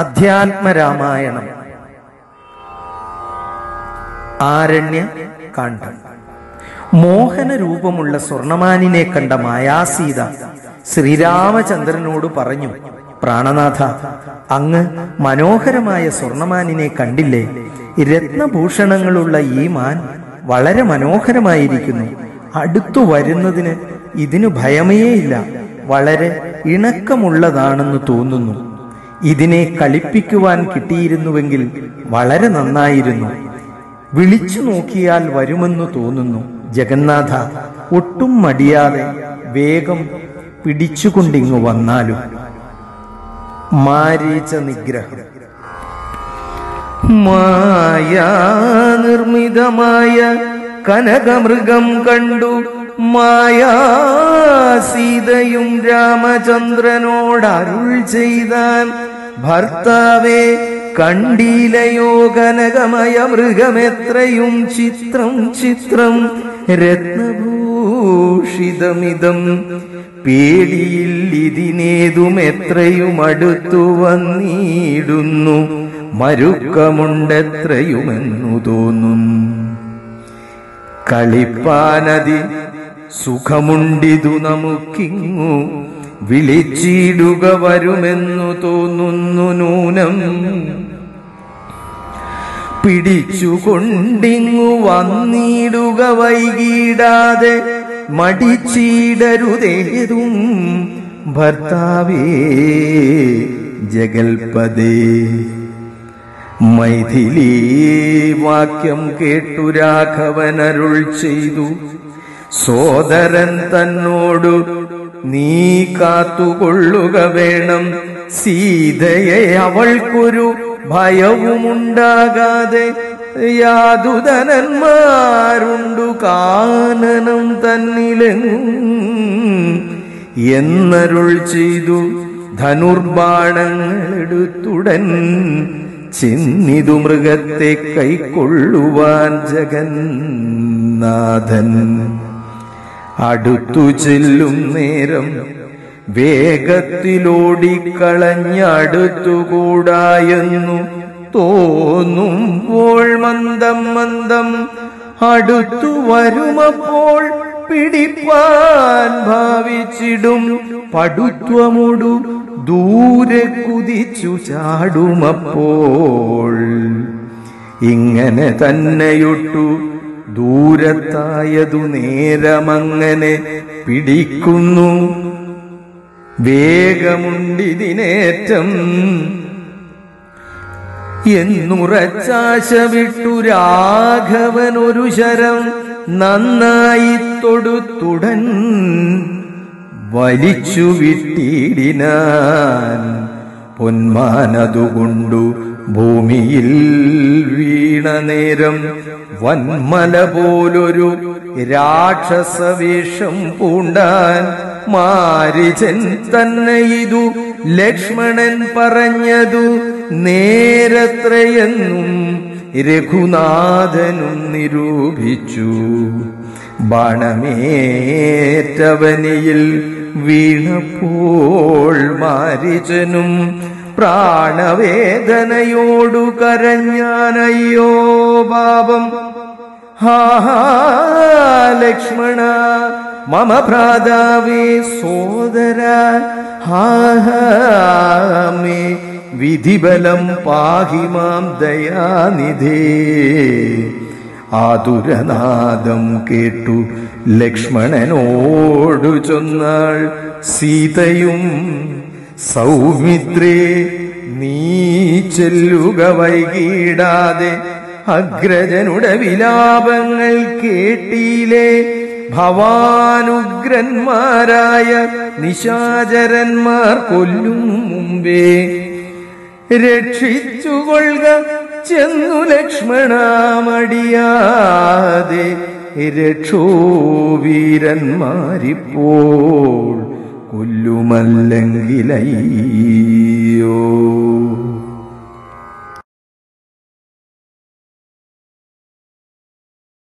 അധ്യാത്മരാമായണം ആരണ്യ കാണ്ഡം മോഹന രൂപമുള്ള സ്വർണമാനിനെ കണ്ട മായാസീത ശ്രീരാമചന്ദ്രനോട് പറഞ്ഞു പ്രാണനാഥ അങ്ങ് മനോഹരമായ സ്വർണമാനിനെ കണ്ടില്ലേ രത്നഭൂഷണങ്ങളുള്ള ഈ മാൻ വളരെ മനോഹരമായിരിക്കുന്നു അടുത്തു വരുന്നതിന് ഇതിനു ഭയമേയില്ല വളരെ ഇണക്കമുള്ളതാണെന്ന് തോന്നുന്നു ഇതിനെ കളിപ്പിക്കുവാൻ കിട്ടിയിരുന്നുവെങ്കിൽ വളരെ നന്നായിരുന്നു വിളിച്ചു നോക്കിയാൽ വരുമെന്ന് തോന്നുന്നു ജഗന്നാഥ ഒട്ടും മടിയാതെ വേഗം പിടിച്ചുകൊണ്ടിങ്ങു വന്നാലും മാരീച നിഗ്രഹം മായാ നിർമ്മിതമായ കനകമൃഗം കണ്ടു മായാ സീതയും രാമചന്ദ്രനോട് അരുൾ ചെയ്താൻ ഭർത്താവേ കണ്ടീലയോ കനകമയ മൃഗമെത്രയും ചിത്രം ചിത്രം രത്നഭൂഷിതമിതം പേടിയിൽ ഇതിനേതും എത്രയും അടുത്തു വന്നിടുന്നു മരുക്കമുണ്ടെത്രയുമെന്നു തോന്നും കളിപ്പാനതി സുഖമുണ്ടിതു നമുക്കിങ്ങു വിളിച്ചിടുക വരുമെന്നു തോന്നുന്നു നൂനം പിടിച്ചുകൊണ്ടിങ്ങു വന്നിടുക വൈകിടാതെ മടിച്ചിടരുതേതും ഭർത്താവേ ജഗൽപദേ മൈഥിലീ വാക്യം കേട്ടു രാഘവനരുൾ ചെയ്തു സോദരൻ തന്നോടു നീ കാത്തുകൊള്ളുക വേണം സീതയെ അവൾക്കൊരു ഭയവുമുണ്ടാകാതെ യാതുധനന്മാരുണ്ടു കാനനം തന്നിലെങ്ങും എന്നരുൾ ചെയ്തു ധനുർബാണങ്ങളെടുത്തുടൻ ചിന്നിതു മൃഗത്തെ കൈക്കൊള്ളുവാൻ ജഗന്നാഥൻ അടുത്തു ചെല്ലും നേരം വേഗത്തിലോടിക്കളഞ്ഞടുത്തുകൂടായെന്നു തോന്നുമ്പോൾ മന്ദം മന്ദം അടുത്തു വരുമപ്പോൾ പിടിപ്പാൻ ഭാവിച്ചിടും പടുത്വമൊടു ദൂരെ കുതിച്ചു ചാടുമപ്പോൾ ഇങ്ങനെ തന്നെയൊട്ടു ദൂരത്തായതു നേരമങ്ങനെ പിടിക്കുന്നു വേഗമുണ്ടിതിനേറ്റം എന്നുറച്ചാശ വിട്ടു രാഘവനൊരു ശരം നന്നായി തൊടുത്തുടൻ വലിച്ചു വിട്ടിടിനാൻ പൊന്മാനതുകൊണ്ടു ഭൂമിയിൽ വീണ നേരം വന്മല പോലൊരു രാക്ഷസവേഷം പൂണ്ടാൻ മാരിചൻ തന്നെ ഇതു ലക്ഷ്മണൻ പറഞ്ഞതു നേരത്രയെന്നും രഘുനാഥനും നിരൂപിച്ചു ബാണമേറ്റവനിയിൽ വീണപ്പോൾ മാരിചനും പ്രാണവേദനയോടു കരഞ്ഞാനയ്യോ പാപം ഹാ ലക്ഷ്മണ മമ ഭ്രാതാവേ സോദര ഹാമേ വിധിബലം പാഹി മാം ദയാനിധേ ആതുരനാദം കേട്ടു ലക്ഷ്മണനോടു ചൊന്നാൾ സീതയും സൗമിത്രേ നീ ചെല്ലുക വൈകിടാതെ അഗ്രജനുടെ വിലാപങ്ങൾ കേട്ടിയിലേ ഭവാനുഗ്രന്മാരായ നിശാചരന്മാർ കൊല്ലും മുമ്പേ രക്ഷിച്ചുകൊള്ളുക ചെന്നു ലക്ഷ്മണമടിയാതെ രക്ഷോവീരന്മാരിപ്പോൾ കൊല്ലുമല്ലെങ്കിലൈ